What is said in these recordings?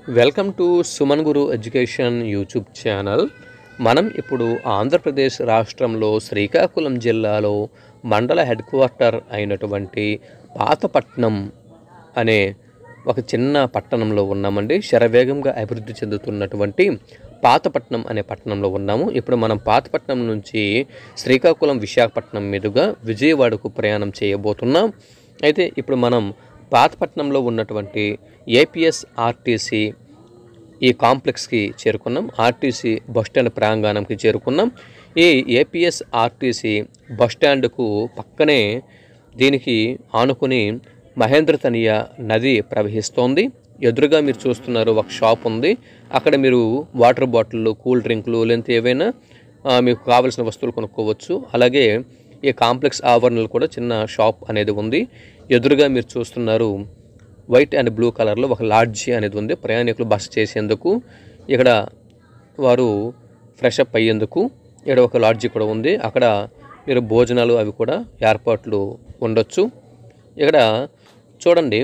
welcome to Suman Guru education YouTube channel మనం ఇప్పుడు ఆంధ్రప్రదేశ్ రాష్ట్రంలో శ్రీకాకుళం జిల్లాలో మండల హెడ్ క్వార్టర్ అయినటువంటి పాతపట్నం అనే ఒక చిన్న పట్టణంలో ఉన్నామండి శరవేగంగా అభివృద్ధి చెందుతున్నటువంటి పాతపట్నం అనే పట్టణంలో ఉన్నాము ఇప్పుడు మనం పాతపట్నం నుంచి శ్రీకాకుళం విశాఖపట్నం మీదుగా విజయవాడకు ప్రయాణం చేయబోతున్నాం అయితే ఇప్పుడు మనం పాతపట్నంలో ఉన్నటువంటి ఏపీఎస్ ఆర్టీసీ ఈ కాంప్లెక్స్కి చేరుకున్నాం ఆర్టీసీ బస్టాండ్ ప్రాంగణంకి చేరుకున్నాం ఈ ఏపీఎస్ ఆర్టీసీ బస్టాండ్కు పక్కనే దీనికి ఆనుకుని మహేంద్ర తనియ నది ప్రవహిస్తోంది ఎదురుగా మీరు చూస్తున్నారు ఒక షాప్ ఉంది అక్కడ మీరు వాటర్ బాటిళ్ళు కూల్ డ్రింక్లు లేదంటే ఏవైనా ఆ, మీకు కావలసిన వస్తువులు కొనుక్కోవచ్చు అలాగే ఈ కాంప్లెక్స్ ఆవరణలో కూడా చిన్న షాప్ అనేది ఉంది ఎదురుగా మీరు చూస్తున్నారు వైట్ అండ్ బ్లూ కలర్లో ఒక లాడ్జీ అనేది ఉంది ప్రయాణికులు బస చేసేందుకు ఇక్కడ వారు ఫ్రెష్ అప్ అయ్యేందుకు ఇక్కడ ఒక లాడ్జీ కూడా ఉంది అక్కడ మీరు భోజనాలు అవి కూడా ఏర్పాట్లు ఉండొచ్చు ఇక్కడ చూడండి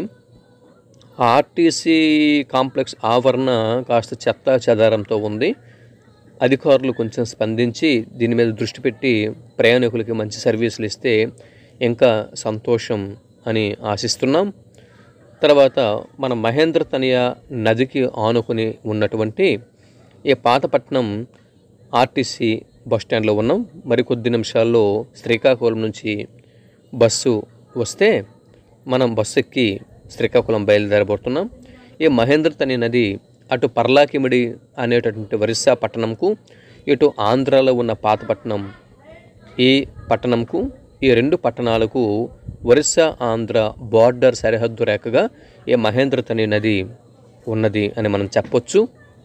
ఆర్టీసీ కాంప్లెక్స్ ఆవరణ కాస్త చెత్త చెదారంతో ఉంది అధికారులు కొంచెం స్పందించి దీని మీద దృష్టి పెట్టి ప్రయాణికులకి మంచి సర్వీసులు ఇస్తే ఇంకా సంతోషం అని ఆశిస్తున్నాం తర్వాత మన మహేంద్ర తనయ నదికి ఆనుకుని ఉన్నటువంటి ఈ పాతపట్నం ఆర్టీసీ బస్ స్టాండ్లో ఉన్నాం మరికొద్ది నిమిషాల్లో శ్రీకాకుళం నుంచి బస్సు వస్తే మనం బస్సు ఎక్కి శ్రీకాకుళం బయలుదేరబోతున్నాం ఈ మహేంద్ర తని నది అటు పర్లాకిమిడి అనేటటువంటి ఒరిస్సా పట్టణంకు ఇటు ఆంధ్రాలో ఉన్న పాతపట్నం ఈ పట్టణంకు ఈ రెండు పట్టణాలకు ఒరిస్సా ఆంధ్ర బార్డర్ సరిహద్దు రేఖగా ఈ మహేంద్ర తని నది ఉన్నది అని మనం చెప్పొచ్చు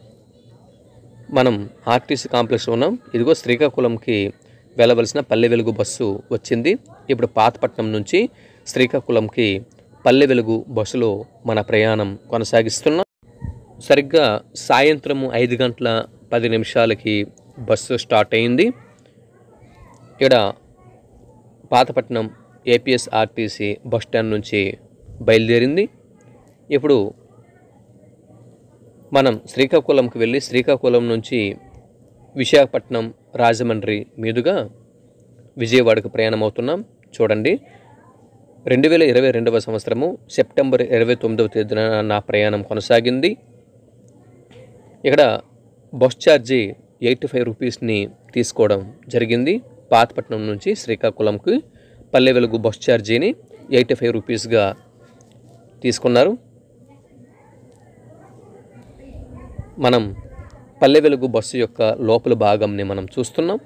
మనం ఆర్టీసీ కాంప్లెక్స్లో ఉన్నాం ఇదిగో శ్రీకాకుళంకి వెళ్ళవలసిన పల్లె వెలుగు బస్సు వచ్చింది ఇప్పుడు పాతపట్నం నుంచి శ్రీకాకుళంకి పల్లె వెలుగు బస్సులో మన ప్రయాణం కొనసాగిస్తున్నాం సరిగ్గా సాయంత్రం ఐదు గంటల పది నిమిషాలకి బస్సు స్టార్ట్ అయింది ఇక్కడ Pathapatnam APS RTC bus stand నుంచి బయలుదేరింది ఇప్పుడు మనం శ్రీకాకుళంకి వెళ్ళి శ్రీకాకుళం నుంచి విశాఖపట్నం రాజమండ్రి మీదుగా విజయవాడకు ప్రయాణం అవుతున్నాం చూడండి రెండు వేల ఇరవై రెండవ సంవత్సరము సెప్టెంబర్ ఇరవై తొమ్మిదవ తేదీన నా ప్రయాణం కొనసాగింది ఇక్కడ బస్ ఛార్జీ ఎయిటీ ఫైవ్ రూపీస్ని తీసుకోవడం జరిగింది పాతపట్నం నుంచి శ్రీకాకుళంకి పల్లె వెలుగు బస్ ఛార్జీని ఎయిటీ ఫైవ్ రూపీస్గా తీసుకున్నారు మనం పల్లె వెలుగు బస్సు యొక్క లోపల భాగంని మనం చూస్తున్నాం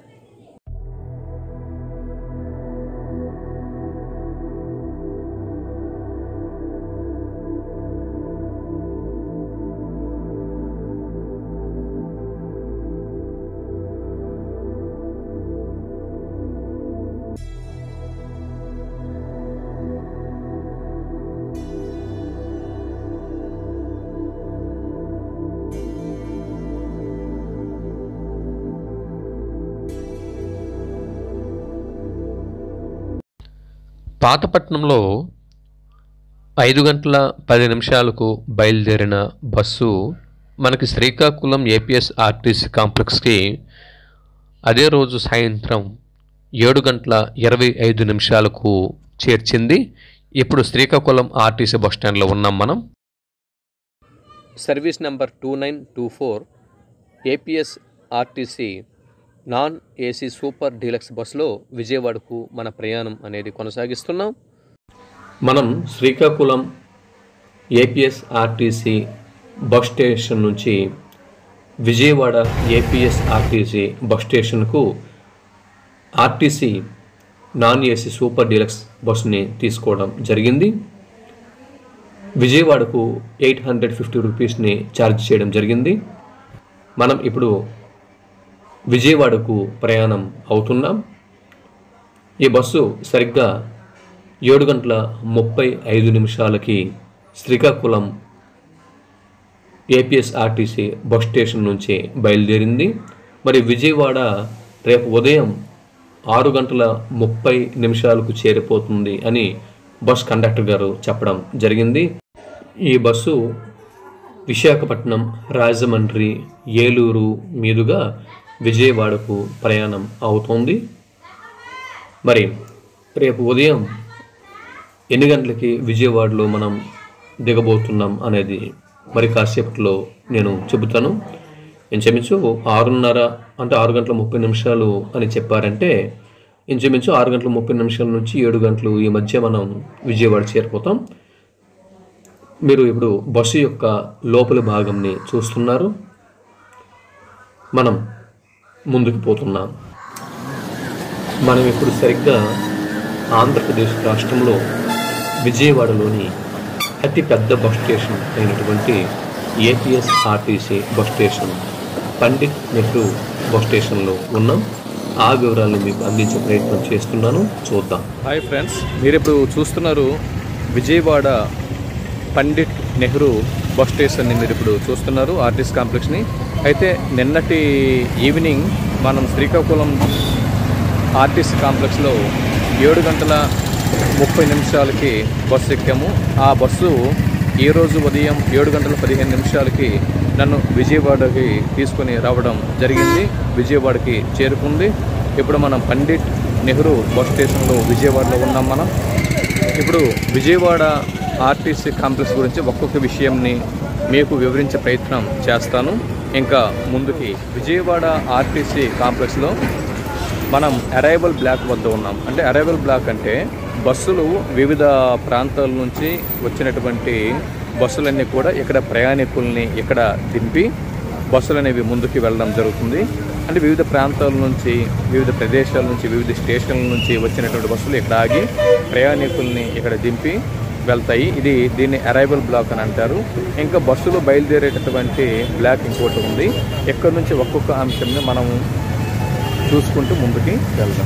పాతపట్నంలో ఐదు గంటల పది నిమిషాలకు బయలుదేరిన బస్సు మనకి శ్రీకాకుళం ఏపీఎస్ ఆర్టీసీ కాంప్లెక్స్కి అదే రోజు సాయంత్రం ఏడు గంటల ఇరవై ఐదు నిమిషాలకు చేర్చింది ఇప్పుడు శ్రీకాకుళం ఆర్టీసీ బస్ స్టాండ్లో ఉన్నాం మనం service number two nine two four APS RTC non AC super deluxe బస్సులో విజయవాడకు మన ప్రయాణం అనేది కొనసాగిస్తున్నాం మనం Srikakulam APS RTC bus station నుంచి విజయవాడ ఏపీఎస్ ఆర్టీసీ బస్ స్టేషన్కు RTC non AC super deluxe బస్సుని తీసుకోవడం జరిగింది విజయవాడకు ఎయిట్ హండ్రెడ్ ఫిఫ్టీ రూపీస్ని ఛార్జ్ చేయడం జరిగింది మనం ఇప్పుడు విజయవాడకు ప్రయాణం అవుతున్నాం ఈ బస్సు సరిగ్గా ఏడు గంటల ముప్పై ఐదు నిమిషాలకి Srikakulam APS RTC bus station నుంచి బయలుదేరింది మరి విజయవాడ రేపు ఉదయం ఆరు గంటల ముప్పై నిమిషాలకు చేరిపోతుంది అని బస్ కండక్టర్ గారు చెప్పడం జరిగింది ఈ బస్సు విశాఖపట్నం రాజమండ్రి ఏలూరు మీదుగా విజయవాడకు ప్రయాణం అవుతోంది మరి రేపు ఉదయం ఎన్ని గంటలకి విజయవాడలో మనం దిగబోతున్నాం అనేది మరి కాసేపట్లో నేను చెబుతాను ఇంచుమించు ఆరున్నర అంటే ఆరు గంటల ముప్పై నిమిషాలు అని చెప్పారంటే ఇంచుమించు ఆరు గంటల ముప్పై నిమిషాల నుంచి ఏడు గంటలు ఈ మధ్య మనం విజయవాడ చేరిపోతాం మీరు ఇప్పుడు బస్సు యొక్క లోపలి భాగంని చూస్తున్నారు మనం ముందుకు పోతున్నాం మనం ఇప్పుడు సరిగ్గా ఆంధ్రప్రదేశ్ రాష్ట్రంలో విజయవాడలోని అతి పెద్ద బస్ స్టేషన్ అయినటువంటి APS RTC bus station Pandit Nehru bus స్టేషన్లో ఉన్నాం ఆ వివరాలను మీకు అందించే ప్రయత్నం చేస్తున్నాను చూద్దాం హాయ్ ఫ్రెండ్స్ మీరు ఇప్పుడు చూస్తున్నారు విజయవాడ పండిట్ నెహ్రూ బస్ స్టేషన్ని మీరు ఇప్పుడు చూస్తున్నారు ఆర్టిస్ట్ కాంప్లెక్స్ని అయితే నిన్నటి ఈవినింగ్ మనం శ్రీకాకుళం ఆర్టిస్ట్ కాంప్లెక్స్లో ఏడు గంటల ముప్పై నిమిషాలకి బస్సు ఎక్కాము ఆ బస్సు ఈరోజు ఉదయం ఏడు గంటల పదిహేను నిమిషాలకి నన్ను విజయవాడకి తీసుకొని రావడం జరిగింది విజయవాడకి చేరుకుంది ఇప్పుడు మనం పండిట్ నెహ్రూ బస్ స్టేషన్లో విజయవాడలో ఉన్నాం మనం ఇప్పుడు విజయవాడ ఆర్టీసీ కాంప్లెక్స్ గురించి ఒక్కొక్క విషయంని మీకు వివరించే ప్రయత్నం చేస్తాను ఇంకా ముందుకి విజయవాడ ఆర్టీసీ కాంప్లెక్స్లో మనం అరైవల్ బ్లాక్ వద్ద ఉన్నాం అంటే అరైవల్ బ్లాక్ అంటే బస్సులు వివిధ ప్రాంతాల నుంచి వచ్చినటువంటి బస్సులన్నీ కూడా ఇక్కడ ప్రయాణికుల్ని ఇక్కడ దింపి బస్సులు అనేవి ముందుకు వెళ్ళడం జరుగుతుంది అంటే వివిధ ప్రాంతాల నుంచి వివిధ ప్రదేశాల నుంచి వివిధ స్టేషన్ల నుంచి వచ్చినటువంటి బస్సులు ఇక్కడ ఆగి ప్రయాణికుల్ని ఇక్కడ దింపి వెళ్తాయి ఇది దీన్ని అరైవల్ బ్లాక్ అని అంటారు ఇంకా బస్సులు బయలుదేరేటటువంటి బ్లాక్ ఇంకోటి ఉంది ఎక్కడి నుంచి ఒక్కొక్క అంశంని మనం చూసుకుంటూ ముందుకి వెళ్దాం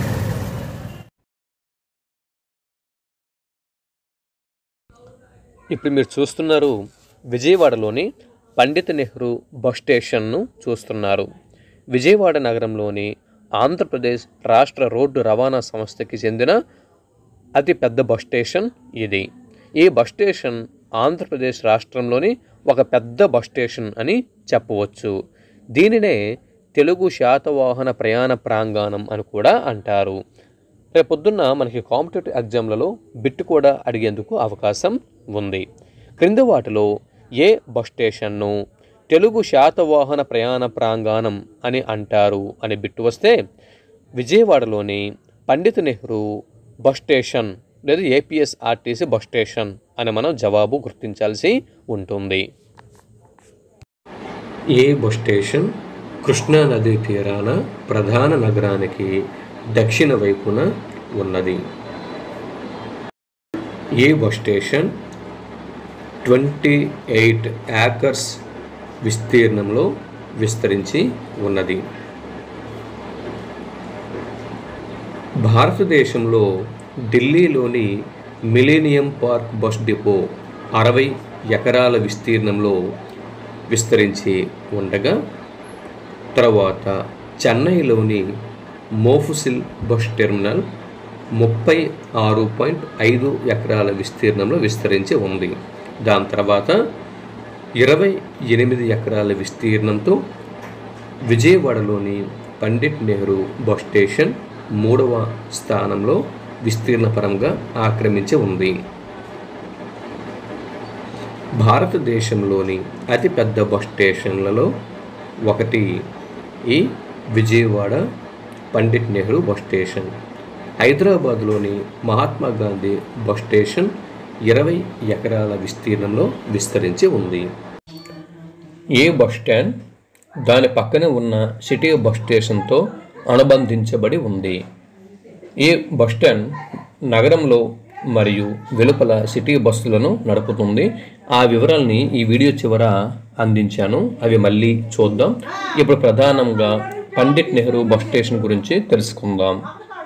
ఇప్పుడు మీరు చూస్తున్నారు విజయవాడలోని పండిత్ నెహ్రూ బస్ స్టేషన్ను చూస్తున్నారు విజయవాడ నగరంలోని ఆంధ్రప్రదేశ్ రాష్ట్ర రోడ్డు రవాణా సంస్థకి చెందిన అతి పెద్ద బస్ స్టేషన్ ఇది ఈ బస్ స్టేషన్ ఆంధ్రప్రదేశ్ రాష్ట్రంలోని ఒక పెద్ద బస్ స్టేషన్ అని చెప్పవచ్చు దీనినే తెలుగు శాతవాహన ప్రయాణ ప్రాంగణం అని కూడా అంటారు రేపు పొద్దున్న మనకి కాంపిటేటివ్ ఎగ్జామ్లలో బిట్ కూడా అడిగేందుకు అవకాశం ఉంది క్రింది వాటిలో ఏ బస్ స్టేషన్ను తెలుగు శాతవాహన ప్రయాణ ప్రాంగణం అని అంటారు అని బిట్టు వస్తే విజయవాడలోని పండిత్ నెహ్రూ బస్ స్టేషన్ లేదా ఏపీఎస్ ఆర్టీసీ బస్ స్టేషన్ అని మనం జవాబు గుర్తించాల్సి ఉంటుంది ఏ బస్ స్టేషన్ కృష్ణా నదీ తీరాన ప్రధాన నగరానికి దక్షిణ వైపున ఉన్నది A bus station twenty eight acres విస్తీర్ణంలో విస్తరించి ఉన్నది భారతదేశంలో ఢిల్లీలోని మిలీనియం పార్క్ బస్ డిపో అరవై ఎకరాల విస్తీర్ణంలో విస్తరించి ఉండగా తర్వాత చెన్నైలోని మోఫుసిల్ బస్ టెర్మినల్ ముప్పై ఆరు పాయింట్ ఐదు ఎకరాల విస్తీర్ణంలో విస్తరించి ఉంది దాని తర్వాత ఇరవై ఎనిమిది ఎకరాల విస్తీర్ణంతో విజయవాడలోని పండిట్ నెహ్రూ బస్ స్టేషన్ మూడవ స్థానంలో విస్తీర్ణపరంగా ఆక్రమించి ఉంది భారతదేశంలోని అతిపెద్ద బస్ స్టేషన్లలో ఒకటి ఈ విజయవాడ పండిట్ నెహ్రూ బస్ స్టేషన్ హైదరాబాద్లోని మహాత్మా గాంధీ బస్ స్టేషన్ ఇరవై ఎకరాల విస్తీర్ణంలో విస్తరించి ఉంది ఏ బస్ స్టాండ్ దాని పక్కనే ఉన్న సిటీ బస్ స్టేషన్తో అనుబంధించబడి ఉంది ఈ బస్ స్టాండ్ నగరంలో మరియు వెలుపల సిటీ బస్సులను నడుపుతుంది ఆ వివరాల్ని ఈ వీడియో చివర అందించాను అవి మళ్ళీ చూద్దాం ఇప్పుడు ప్రధానంగా పండిట్ నెహ్రూ బస్ స్టేషన్ గురించి తెలుసుకుందాం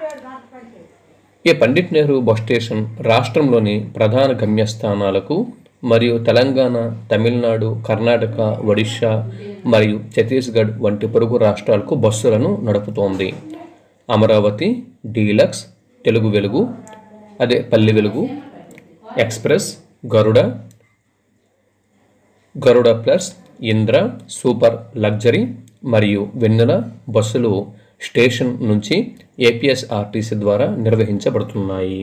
ఈ పండిట్ నెహ్రూ బస్ స్టేషన్ రాష్ట్రంలోని ప్రధాన గమ్యస్థానాలకు మరియు తెలంగాణ తమిళనాడు కర్ణాటక ఒడిశా మరియు ఛత్తీస్గఢ్ వంటి పొరుగు రాష్ట్రాలకు బస్సులను నడుపుతోంది అమరావతి డీలక్స్ తెలుగు వెలుగు అదే పల్లి Velugu express Garuda Garuda plus Indra super luxury మరియు వెన్నెల బస్సులు స్టేషన్ నుంచి ఏపీఎస్ఆర్టీసీ ద్వారా నిర్వహించబడుతున్నాయి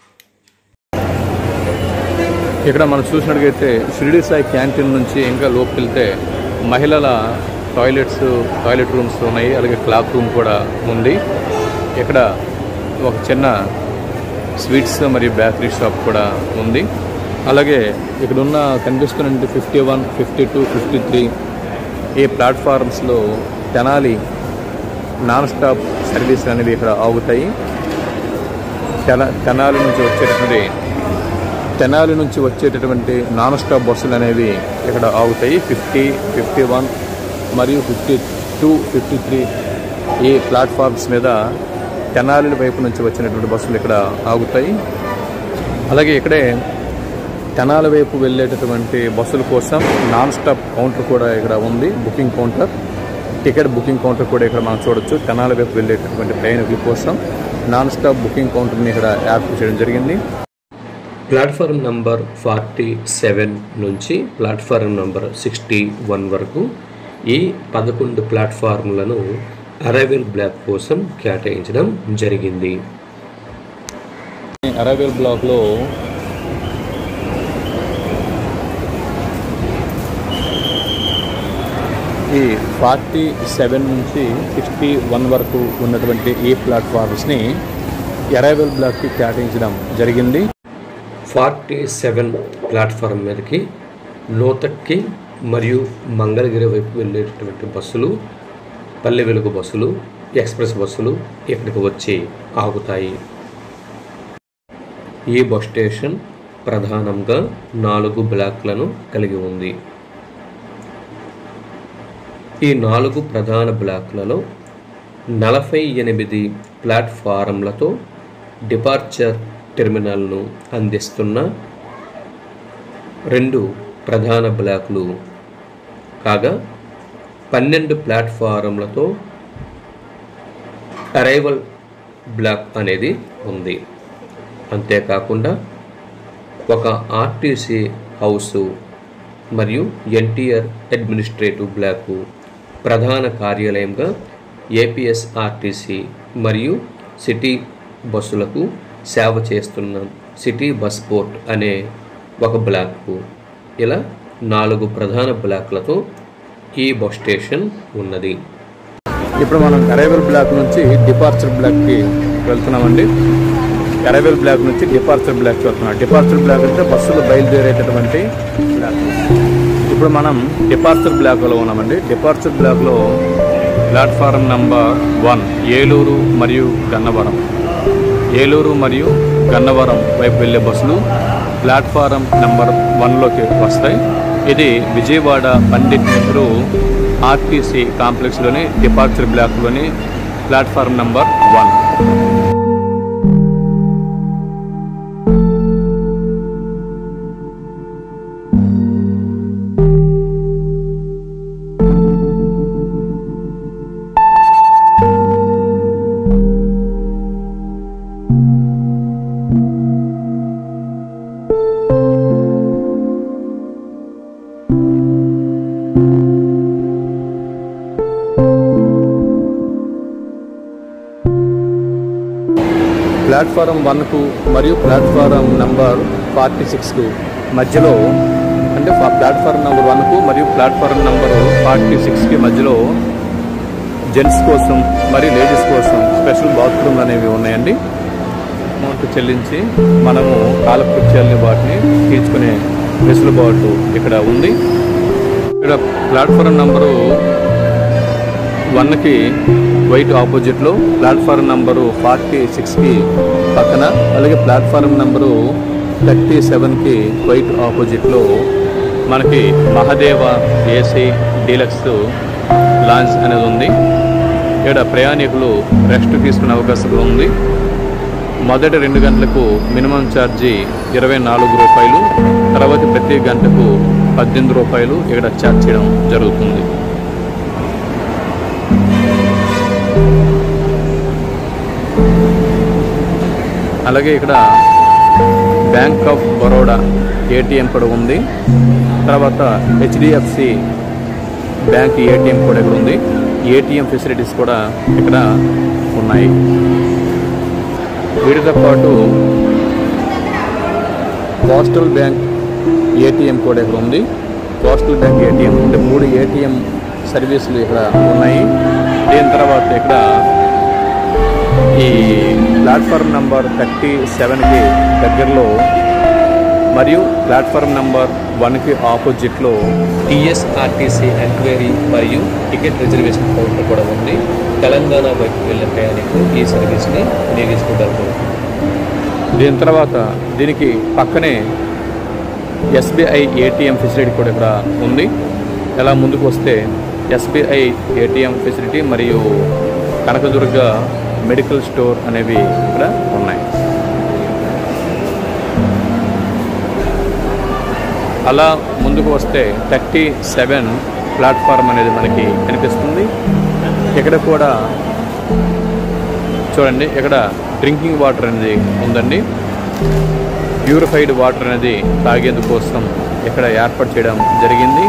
ఇక్కడ మనం చూసినట్టుగైతే షిరిడి సాయి క్యాంటీన్ నుంచి ఇంకా లోపుకి వెళ్తే మహిళల టాయిలెట్స్ టాయిలెట్ రూమ్స్ ఉన్నాయి అలాగే క్లాక్ రూమ్ కూడా ఉంది ఇక్కడ ఒక చిన్న స్వీట్స్ మరియు బేకరీ షాప్ కూడా ఉంది అలాగే ఇక్కడ ఉన్న కనిపిస్తున్న fifty one fifty two fifty three ఈ ప్లాట్ఫామ్స్లో తెనాలి నాన్ స్టాప్ సర్వీస్ అనేవి ఇక్కడ ఆగుతాయి తెన తెనాలి నుంచి వచ్చేటటువంటి తెనాలి నుంచి వచ్చేటటువంటి నాన్ స్టాప్ బస్సులు అనేవి ఇక్కడ ఆగుతాయి ఫిఫ్టీ ఫిఫ్టీ వన్ మరియు ఫిఫ్టీ టూ ఫిఫ్టీ త్రీ ఈ ప్లాట్ఫామ్స్ మీద తెనాలి వైపు నుంచి వచ్చినటువంటి బస్సులు ఇక్కడ ఆగుతాయి అలాగే ఇక్కడే తెనాలి వైపు వెళ్ళేటటువంటి బస్సుల కోసం నాన్ స్టాప్ కౌంటర్ కూడా ఇక్కడ ఉంది booking counter ticket booking counter కూడా ఇక్కడ మనం చూడొచ్చు తెనాలి వైపు వెళ్ళేటటువంటి ప్రయాణికుల కోసం నాన్ స్టాప్ బుకింగ్ కౌంటర్ని ఇక్కడ ఏర్పాటు చేయడం జరిగింది ప్లాట్ఫారం నంబర్ ఫార్టీ సెవెన్ నుంచి ప్లాట్ఫారం నంబర్ సిక్స్టీ వన్ వరకు ఈ పదకొండు ప్లాట్ఫారంలను అరైవల్ బ్లాక్ కోసం కేటాయించడం జరిగింది అరైవల్ బ్లాక్లో ఈ ఫార్టీ సెవెన్ నుంచి సిక్స్టీ వన్ వరకు ఉన్నటువంటి ఈ ప్లాట్ఫామ్స్ని అరైవల్ బ్లాక్కి కేటాయించడం జరిగింది ఫార్టీ సెవెన్ ప్లాట్ఫారం మీదకి నూతక్కి మరియు మంగళగిరి వైపు వెళ్ళేటటువంటి బస్సులు పల్లె వెలుగు బస్సులు ఎక్స్ప్రెస్ బస్సులు ఇక్కడికి వచ్చి ఆగుతాయి ఈ బస్ స్టేషన్ ప్రధానంగా నాలుగు బ్లాక్లను కలిగి ఉంది ఈ నాలుగు ప్రధాన బ్లాక్లలో నలభై ఎనిమిది ప్లాట్ఫారంలతో డిపార్చర్ టెర్మినల్ను అందిస్తున్న రెండు ప్రధాన బ్లాక్లు కాగా పన్నెండు ప్లాట్ఫారంలతో అరైవల్ బ్లాక్ అనేది ఉంది అంతేకాకుండా ఒక ఆర్టీసీ హౌసు మరియు ఎన్టీఆర్ అడ్మినిస్ట్రేటివ్ బ్లాకు ప్రధాన కార్యాలయంగా ఏపీఎస్ఆర్టీసీ మరియు సిటీ బస్సులకు సేవ చేస్తున్న సిటీ బస్ పోర్ట్ అనే ఒక బ్లాకు ఇలా నాలుగు ప్రధాన బ్లాక్లతో ఈ బస్ స్టేషన్ ఉన్నది ఇప్పుడు మనం అరైవల్ బ్లాక్ నుంచి డిపార్చర్ బ్లాక్కి వెళ్తున్నామండి అరైవల్ బ్లాక్ నుంచి డిపార్చర్ బ్లాక్కి వెళ్తున్నాం డిపార్చర్ బ్లాక్ అంటే బస్సులు బయలుదేరేటటువంటి బ్లాక్ ఇప్పుడు మనం డిపార్చర్ బ్లాక్లో ఉన్నామండి డిపార్చర్ బ్లాక్లో ప్లాట్ఫారం నంబర్ వన్ ఏలూరు మరియు గన్నవరం ఏలూరు మరియు గన్నవరం వైపు వెళ్ళే బస్సులు ప్లాట్ఫారం నెంబర్ వన్లోకి వస్తాయి ఇది విజయవాడ పండిట్ నెహ్రూ ఆర్టీసీ కాంప్లెక్స్లోని డిపార్చర్ బ్లాక్లోని ప్లాట్ఫారం నెంబర్ వన్ ప్లాట్ఫారం వన్కు మరియు ప్లాట్ఫారం నంబర్ ఫార్టీ సిక్స్కు మధ్యలో అంటే ఫా- ప్లాట్ఫారం నెంబర్ వన్కు మరియు ప్లాట్ఫారం నెంబర్ ఫార్టీ సిక్స్కి మధ్యలో జెంట్స్ కోసం మరియు లేడీస్ కోసం స్పెషల్ బాత్రూమ్లు అనేవి ఉన్నాయండి అమౌంట్ చెల్లించి మనము కాలకృత్యాలని వాటిని తీర్చుకునే వెసులుబాటు ఇక్కడ ఉంది ఇక్కడ ప్లాట్ఫారం నంబరు వన్కి వైట్ ఆపోజిట్లో ప్లాట్ఫారం నంబరు ఫార్టీ సిక్స్కి పక్కన అలాగే ప్లాట్ఫారం నంబరు థర్టీ సెవెన్కి వైట్ ఆపోజిట్లో మనకి మహదేవ ఏసీ డీలక్స్ లాంచ్ అనేది ఉంది ఇక్కడ ప్రయాణికులు రెస్ట్ తీసుకునే అవకాశం ఉంది మొదటి రెండు గంటలకు మినిమం ఛార్జీ ఇరవై నాలుగు రూపాయలు తర్వాత ప్రతి గంటకు పద్దెనిమిది రూపాయలు ఇక్కడ ఛార్జ్ చేయడం జరుగుతుంది అలాగే ఇక్కడ బ్యాంక్ ఆఫ్ బరోడా ఏటీఎం కూడా ఉంది తర్వాత హెచ్డిఎఫ్సి బ్యాంక్ ఏటీఎం కూడా ఇక్కడ ఉంది ఏటీఎం ఫెసిలిటీస్ కూడా ఇక్కడ ఉన్నాయి వీటితో పాటు పోస్టల్ బ్యాంక్ ఏటీఎం కూడా ఇక్కడ ఉంది పోస్టల్ బ్యాంక్ ఏటీఎం అంటే మూడు ఏటీఎం సర్వీసులు ఇక్కడ ఉన్నాయి దీని తర్వాత ఇక్కడ ఈ ప్లాట్ఫామ్ నంబర్ థర్టీ సెవెన్కి దగ్గరలో మరియు ప్లాట్ఫామ్ నంబర్ వన్కి ఆపోజిట్లో టీఎస్ఆర్టీసీ ఎంక్వైరీ మరియు టికెట్ రిజర్వేషన్ కౌంటర్ కూడా ఉంది తెలంగాణ వైపు వెళ్ళే ప్రయాణికులు ఈ సర్వీస్ని వినియోగించుకోగలరు దీని తర్వాత దీనికి పక్కనే ఎస్బీఐ ఏటీఎం ఫెసిలిటీ కూడా ఇక్కడ ఉంది ఎలా ముందుకు వస్తే ఎస్బీఐ ఏటీఎం ఫెసిలిటీ మరియు కనకదుర్గ మెడికల్ స్టోర్ అనేవి ఇక్కడ ఉన్నాయి అలా ముందుకు వస్తే థర్టీ సెవెన్ ప్లాట్ఫామ్ అనేది మనకి కనిపిస్తుంది ఇక్కడ కూడా చూడండి ఇక్కడ డ్రింకింగ్ వాటర్ అనేది ఉందండి ప్యూరిఫైడ్ వాటర్ అనేది తాగేందుకు కోసం ఇక్కడ ఏర్పాటు చేయడం జరిగింది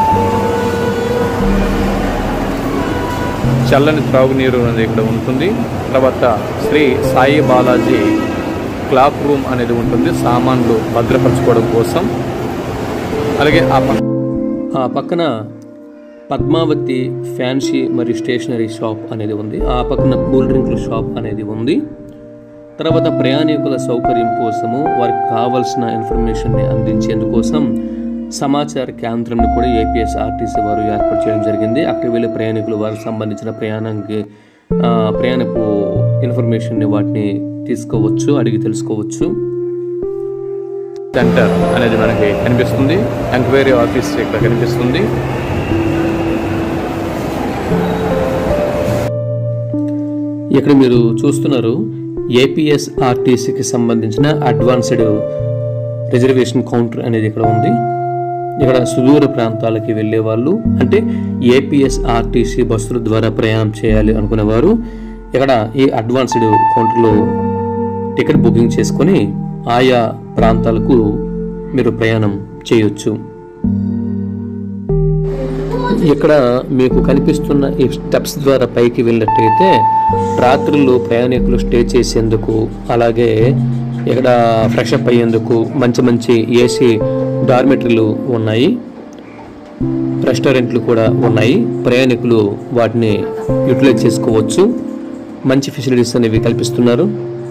చల్లని త్రాగునీరు అనేది ఇక్కడ ఉంటుంది తర్వాత శ్రీ సాయి బాలాజీ క్లాక్ రూమ్ అనేది ఉంటుంది సామాన్లు భద్రపరచుకోవడం కోసం అలాగే ఆ పక్క ఆ పక్కన పద్మావతి ఫ్యాన్సీ మరియు స్టేషనరీ షాప్ అనేది ఉంది ఆ పక్కన కూల్ డ్రింక్ల షాప్ అనేది ఉంది తర్వాత ప్రయాణికుల సౌకర్యం కోసము వారికి కావలసిన ఇన్ఫర్మేషన్ని అందించేందుకోసం సమాచార కేంద్రంని కూడా ఏపీఎస్ ఆర్టీసీ వారు ఏర్పాటు చేయడం జరిగింది అక్కడికి వెళ్ళి ప్రయాణికులు వారికి సంబంధించిన ప్రయాణానికి ఆ, ప్రయాణపు ఇన్ఫర్మేషన్ని వాటిని తీసుకోవచ్చు అడిగి తెలుసుకోవచ్చు సెంటర్ అనేది మనకి కనిపిస్తుంది ఎంక్వైరీ ఆఫీస్ ఇక్కడ కనిపిస్తుంది ఇక్కడ మీరు చూస్తున్నారు ఏపీఎస్ ఆర్టీసీకి సంబంధించిన అడ్వాన్స్డ్ రిజర్వేషన్ కౌంటర్ అనేది ఇక్కడ ఉంది ఇక్కడ సుదూర ప్రాంతాలకి వెళ్ళే వాళ్ళు అంటే ఏపీఎస్ ఆర్టీసీ బస్సుల ద్వారా ప్రయాణం చేయాలి అనుకునేవారు ఇక్కడ ఈ అడ్వాన్స్డ్ కౌంటర్లో టికెట్ బుకింగ్ చేసుకొని ఆయా ప్రాంతాలకు మీరు ప్రయాణం చేయొచ్చు ఇక్కడ మీకు కనిపిస్తున్న ఈ స్టెప్స్ ద్వారా పైకి వెళ్ళినట్టయితే రాత్రుల్లో ప్రయాణికులు స్టే చేసేందుకు అలాగే ఇక్కడ ఫ్రెష్ అప్ అయ్యేందుకు మంచి మంచి ఏసీ డార్మెటరీలు ఉన్నాయి రెస్టారెంట్లు కూడా ఉన్నాయి ప్రయాణికులు వాటిని యూటిలైజ్ చేసుకోవచ్చు మంచి ఫెసిలిటీస్ అనేవి కల్పిస్తున్నారు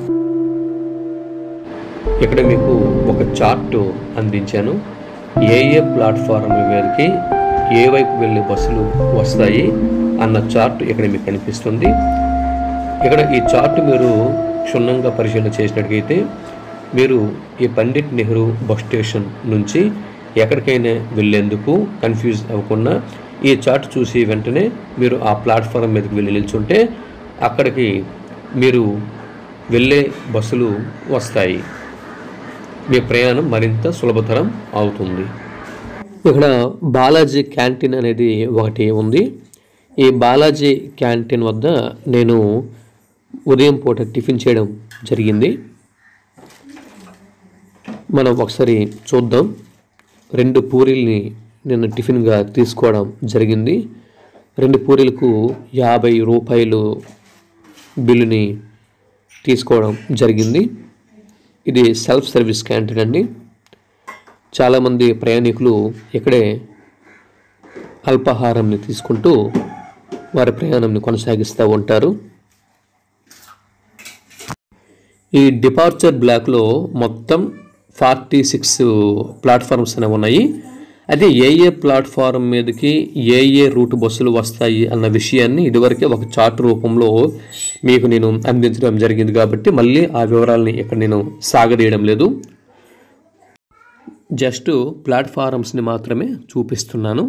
ఇక్కడ మీకు ఒక చార్ట్ అందించాను ఏ ఏ ప్లాట్ఫారం మీదకి ఏ వైపు వెళ్ళే బస్సులు వస్తాయి అన్న చార్ట్ ఇక్కడ మీకు కనిపిస్తుంది ఇక్కడ ఈ చార్ట్ మీరు క్షుణ్ణంగా పరిశీలన చేసినట్లయితే మీరు ఈ పండిట్ నెహ్రూ బస్ స్టేషన్ నుంచి ఎక్కడికైనా వెళ్ళేందుకు కన్ఫ్యూజ్ అవ్వకుండా ఈ చార్ట్ చూసి వెంటనే మీరు ఆ ప్లాట్ఫారం మీదకి వెళ్ళి నిల్చుంటే అక్కడికి మీరు వెళ్ళే బస్సులు వస్తాయి మీ ప్రయాణం మరింత సులభతరం అవుతుంది ఇక్కడ బాలాజీ క్యాంటీన్ అనేది ఒకటి ఉంది ఈ బాలాజీ క్యాంటీన్ వద్ద నేను ఉదయం పూట టిఫిన్ చేయడం జరిగింది మనం ఒకసారి చూద్దాం రెండు పూరీల్ని నేను టిఫిన్గా తీసుకోవడం జరిగింది రెండు పూరీలకు యాభై రూపాయలు బిల్లుని తీసుకోవడం జరిగింది ఇది సెల్ఫ్ సర్వీస్ క్యాంటీన్ అండి చాలామంది ప్రయాణికులు ఇక్కడే అల్పాహారంని తీసుకుంటూ వారి ప్రయాణంని కొనసాగిస్తూ ఉంటారు ఈ డిపార్చర్ బ్లాక్లో మొత్తం ఫార్టీ సిక్స్ ప్లాట్ఫామ్స్ అనేవి ఉన్నాయి అయితే ఏ ఏ ప్లాట్ఫారం మీదకి ఏ ఏ రూట్ బస్సులు వస్తాయి అన్న విషయాన్ని ఇదివరకే ఒక చార్ట్ రూపంలో మీకు నేను అందించడం జరిగింది కాబట్టి మళ్ళీ ఆ వివరాలని ఇక్కడ నేను సాగదీయడం లేదు జస్ట్ ప్లాట్ఫారమ్స్ని మాత్రమే చూపిస్తున్నాను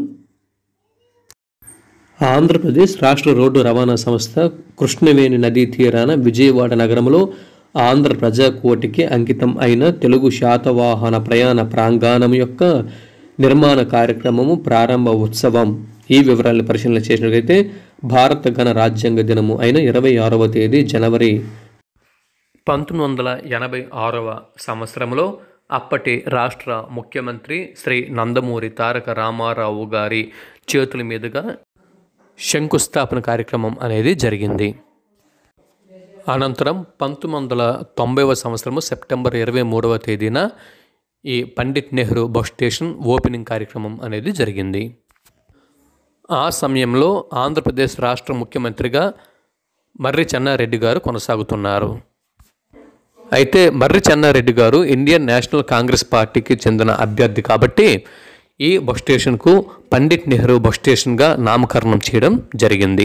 ఆంధ్రప్రదేశ్ రాష్ట్ర రోడ్డు రవాణా సంస్థ కృష్ణవేణి నదీ తీరాన విజయవాడ నగరంలో ఆంధ్ర ప్రజాకోటికి అంకితం అయిన తెలుగు శాతవాహన ప్రయాణ ప్రాంగణం యొక్క నిర్మాణ కార్యక్రమము ప్రారంభ ఉత్సవం ఈ వివరాలను పరిశీలన చేసినట్లయితే భారత గణ రాజ్యాంగ దినము అయిన ఇరవై ఆరవ తేదీ జనవరి పంతొమ్మిది వందల ఎనభై ఆరవ సంవత్సరంలో అప్పటి రాష్ట్ర ముఖ్యమంత్రి శ్రీ నందమూరి తారక రామారావు గారి చేతుల మీదుగా శంకుస్థాపన కార్యక్రమం అనేది జరిగింది అనంతరం పంతొమ్మిది వందల తొంభైవ సంవత్సరము సెప్టెంబర్ ఇరవై మూడవ తేదీన ఈ Pandit Nehru bus station opening కార్యక్రమం అనేది జరిగింది ఆ సమయంలో ఆంధ్రప్రదేశ్ రాష్ట్ర ముఖ్యమంత్రిగా మర్రి చెన్నారెడ్డి గారు కొనసాగుతున్నారు అయితే మర్రి చెన్నారెడ్డి గారు ఇండియన్ నేషనల్ కాంగ్రెస్ పార్టీకి చెందిన అభ్యర్థి కాబట్టి ఈ బస్ స్టేషన్కు పండిట్ నెహ్రూ బస్ స్టేషన్గా నామకరణం చేయడం జరిగింది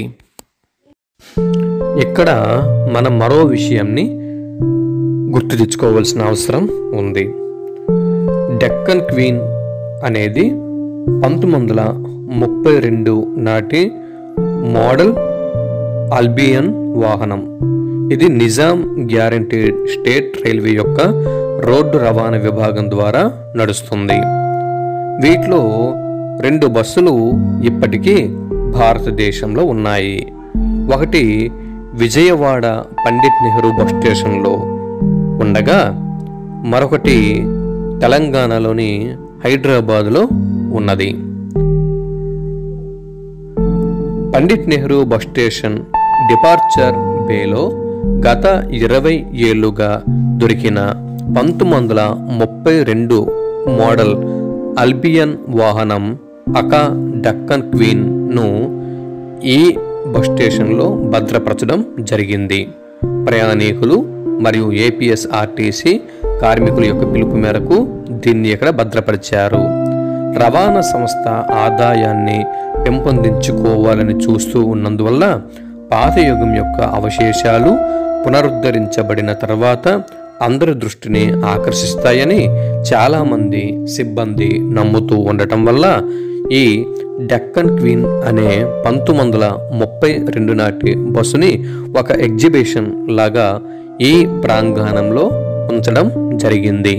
ఇక్కడ మనం మరో విషయాన్ని గుర్తు తెచ్చుకోవాల్సిన అవసరం ఉంది డెక్కన్ క్వీన్ అనేది పంతొమ్మిది వందల ముప్పై రెండు నాటి మోడల్ అల్బియన్ వాహనం ఇది నిజాం గ్యారంటీడ్ స్టేట్ రైల్వే యొక్క రోడ్డు రవాణా విభాగం ద్వారా నడుస్తుంది వీటిలో రెండు బస్సులు ఇప్పటికీ భారతదేశంలో ఉన్నాయి ఒకటి విజయవాడ పండిట్ నెహ్రూ బస్ స్టేషన్లో ఉండగా మరొకటి తెలంగాణలోని హైదరాబాద్లో ఉన్నది Pandit Nehru bus station departure బేలో గత ఇరవై ఏళ్లుగా దొరికిన పంతొమ్మిది వందల ముప్పై రెండు మోడల్ అల్బియన్ వాహనం అకా డక్కన్ క్వీన్ను ఈ బస్ స్టేషన్లో భద్రపరచడం జరిగింది ప్రయాణికులు మరియు ఏపీఎస్ఆర్టీసీ కార్మికుల యొక్క పిలుపు మేరకు దీన్ని ఇక్కడ భద్రపరిచారు రవాణా సంస్థ ఆదాయాన్ని పెంపొందించుకోవాలని చూస్తూ ఉన్నందువల్ల పాత యుగం యొక్క అవశేషాలు పునరుద్ధరించబడిన తర్వాత అందరి దృష్టిని ఆకర్షిస్తాయని చాలామంది సిబ్బంది నమ్ముతూ ఉండటం వల్ల ఈ డెక్కన్ క్వీన్ అనే పంతొమ్మిది వందల ముప్పై రెండు నాటి బస్సుని ఒక ఎగ్జిబిషన్ లాగా ఈ ప్రాంగణంలో ఉంచడం జరిగింది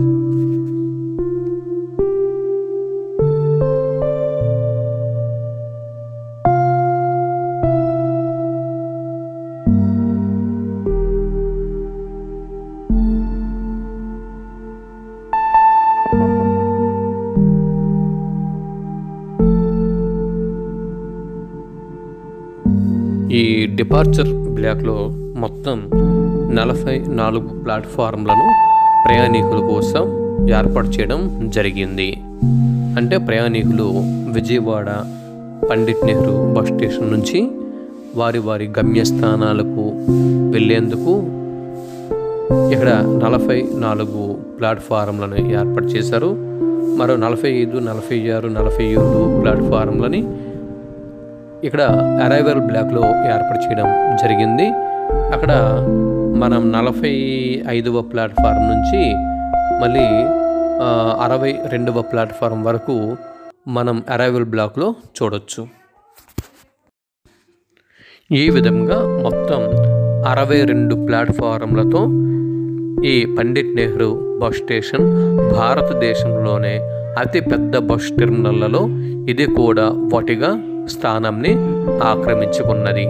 ఈ డిపార్చర్ బ్లాక్లో మొత్తం నలభై నాలుగు ప్లాట్ఫారంలను ప్రయాణికుల కోసం ఏర్పాటు చేయడం జరిగింది అంటే ప్రయాణికులు విజయవాడ పండిట్ నెహ్రూ బస్ స్టేషన్ నుంచి వారి వారి గమ్యస్థానాలకు వెళ్ళేందుకు ఇక్కడ నలభై నాలుగు ప్లాట్ఫారంలను ఏర్పాటు చేశారు మరో నలభై ఐదు నలభై ఆరు నలభై ఏడు ప్లాట్ఫారంలని ఇక్కడ అరైవల్ బ్లాక్లో ఏర్పాటు చేయడం జరిగింది అక్కడ మనం నలభై ఐదవ ప్లాట్ఫారం నుంచి మళ్ళీ ఆ, అరవై రెండవ ప్లాట్ఫారం వరకు మనం అరైవల్ బ్లాక్లో చూడొచ్చు ఈ విధంగా మొత్తం అరవై రెండు ప్లాట్ఫారంలతో ఈ పండిట్ నెహ్రూ బస్ స్టేషన్ భారతదేశంలోనే అతి పెద్ద బస్ టెర్మినల్లలో ఇది కూడా వాటిగా స్థానంని ఆక్రమించుకున్నది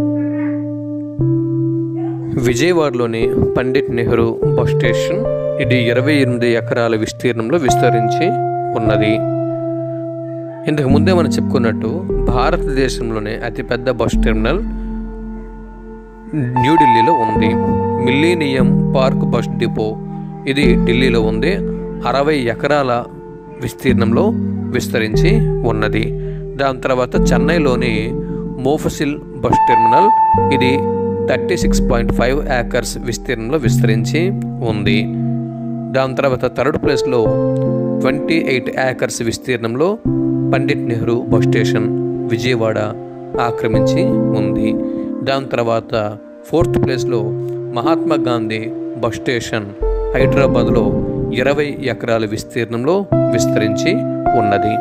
విజయవాడలోని పండిట్ నెహ్రూ బస్ స్టేషన్ ఇది ఇరవై ఎనిమిది ఎకరాల విస్తీర్ణంలో విస్తరించి ఉన్నది ఇంతకు ముందే మనం చెప్పుకున్నట్టు భారతదేశంలోనే అతిపెద్ద బస్ టెర్మినల్ న్యూఢిల్లీలో ఉంది మిల్లీనియం పార్క్ బస్ డిపో ఇది ఢిల్లీలో ఉంది అరవై ఎకరాల విస్తీర్ణంలో విస్తరించి ఉన్నది దాని తర్వాత చెన్నైలోని మోఫసిల్ బస్ టెర్మినల్ ఇది thirty six point five acres విస్తీర్ణంలో విస్తరించి ఉంది దాని తర్వాత థర్డ్ ప్లేస్లో ట్వంటీ ఎయిట్ ఏకర్స్ విస్తీర్ణంలో పండిట్ నెహ్రూ బస్ స్టేషన్ విజయవాడ ఆక్రమించి ఉంది దాని తర్వాత ఫోర్త్ ప్లేస్లో మహాత్మా గాంధీ బస్ స్టేషన్ హైదరాబాద్లో ఇరవై ఎకరాల విస్తీర్ణంలో విస్తరించి ఉన్నది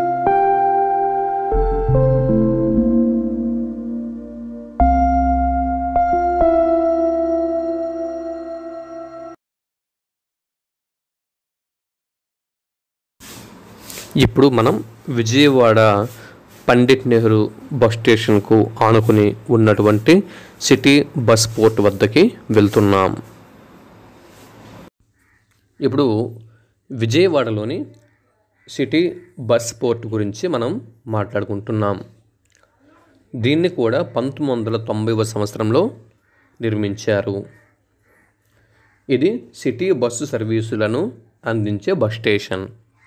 ఇప్పుడు మనం విజయవాడ పండిట్ నెహ్రూ బస్ స్టేషన్కు ఆనుకుని ఉన్నటువంటి సిటీ బస్ పోర్ట్ వద్దకి వెళ్తున్నాం ఇప్పుడు విజయవాడలోని సిటీ బస్ పోర్ట్ గురించి మనం మాట్లాడుకుంటున్నాం దీన్ని కూడా పంతొమ్మిది వందల తొంభైవ సంవత్సరంలో నిర్మించారు ఇది సిటీ బస్సు సర్వీసులను అందించే బస్ స్టేషన్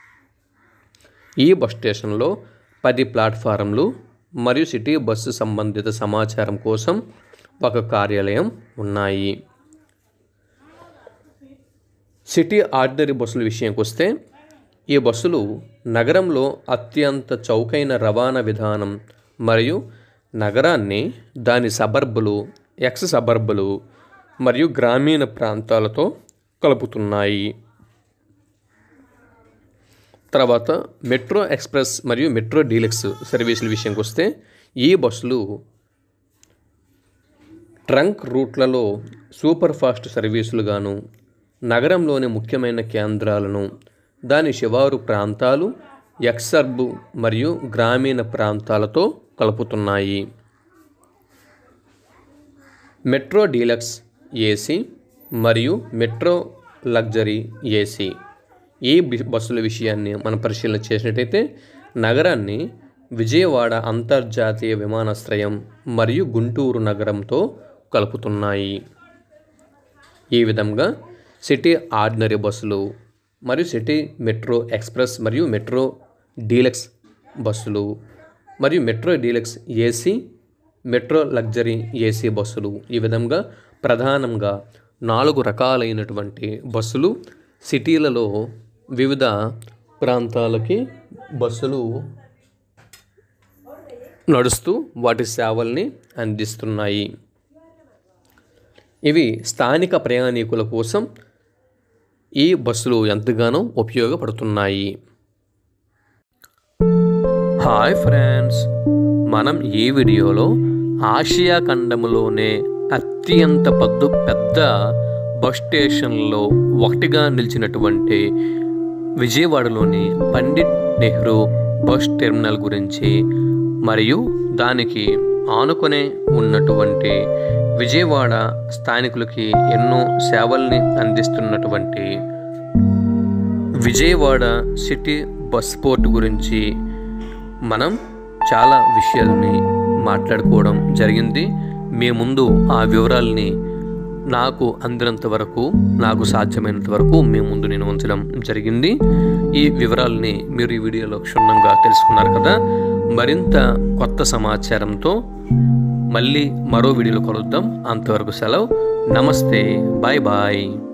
ఈ బస్ స్టేషన్లో పది ప్లాట్ఫారంలు మరియు సిటీ బస్సు సంబంధిత సమాచారం కోసం ఒక కార్యాలయం ఉన్నాయి సిటీ ఆర్డినరీ బస్సుల విషయానికి వస్తే ఈ బస్సులు నగరంలో అత్యంత చౌకైన రవాణా విధానం మరియు నగరాన్ని దాని సబర్బులు ఎక్స్ సబర్బులు మరియు గ్రామీణ ప్రాంతాలతో కలుపుతున్నాయి తర్వాత మెట్రో ఎక్స్ప్రెస్ మరియు మెట్రో డీలక్స్ సర్వీసుల విషయంకి వస్తే ఈ బస్సులు ట్రంక్ రూట్లలో సూపర్ ఫాస్ట్ సర్వీసులుగాను నగరంలోని ముఖ్యమైన కేంద్రాలను దాని శివారు ప్రాంతాలు ఎక్సర్బు మరియు గ్రామీణ ప్రాంతాలతో కలుపుతున్నాయి మెట్రో డీలక్స్ ఏసీ మరియు మెట్రో లగ్జరీ ఏసీ ఈ బి- బస్సుల విషయాన్ని మనం పరిశీలన చేసినట్టయితే నగరాన్ని విజయవాడ అంతర్జాతీయ విమానాశ్రయం మరియు గుంటూరు నగరంతో కలుపుతున్నాయి ఈ విధంగా సిటీ ఆర్డినరీ బస్సులు మరియు సిటీ మెట్రో ఎక్స్ప్రెస్ మరియు మెట్రో డీలక్స్ బస్సులు మరియు metro deluxe AC metro luxury AC బస్సులు ఈ విధంగా ప్రధానంగా నాలుగు రకాలైనటువంటి బస్సులు సిటీలలో వివిధ ప్రాంతాలకి బస్సులు నడుస్తూ వాటి సేవల్ని అందిస్తున్నాయి ఇవి స్థానిక ప్రయాణికుల కోసం ఈ బస్సులు ఎంతగానో ఉపయోగపడుతున్నాయి హాయ్ ఫ్రెండ్స్ మనం ఈ వీడియోలో ఆసియా ఖండములోనే అత్యంత పద్దు పెద్ద బస్ స్టేషన్లో ఒకటిగా నిలిచినటువంటి విజయవాడలోని పండిట్ నెహ్రూ బస్ టెర్మినల్ గురించి మరియు దానికి ఆనుకునే ఉన్నటువంటి విజయవాడ స్థానికులకి ఎన్నో సేవల్ని అందిస్తున్నటువంటి విజయవాడ సిటీ బస్ పోర్ట్ గురించి మనం చాలా విషయాలని మాట్లాడుకోవడం జరిగింది మీ ముందు ఆ వివరాలని నాకు అందినంత వరకు నాకు సాధ్యమైనంత వరకు మీ ముందు నేను ఉంచడం జరిగింది ఈ వివరాలని మీరు ఈ వీడియోలో క్షుణ్ణంగా తెలుసుకున్నారు కదా మరింత కొత్త సమాచారంతో మళ్ళీ మరో వీడియోలో కలుద్దాం అంతవరకు సెలవు నమస్తే బాయ్ బాయ్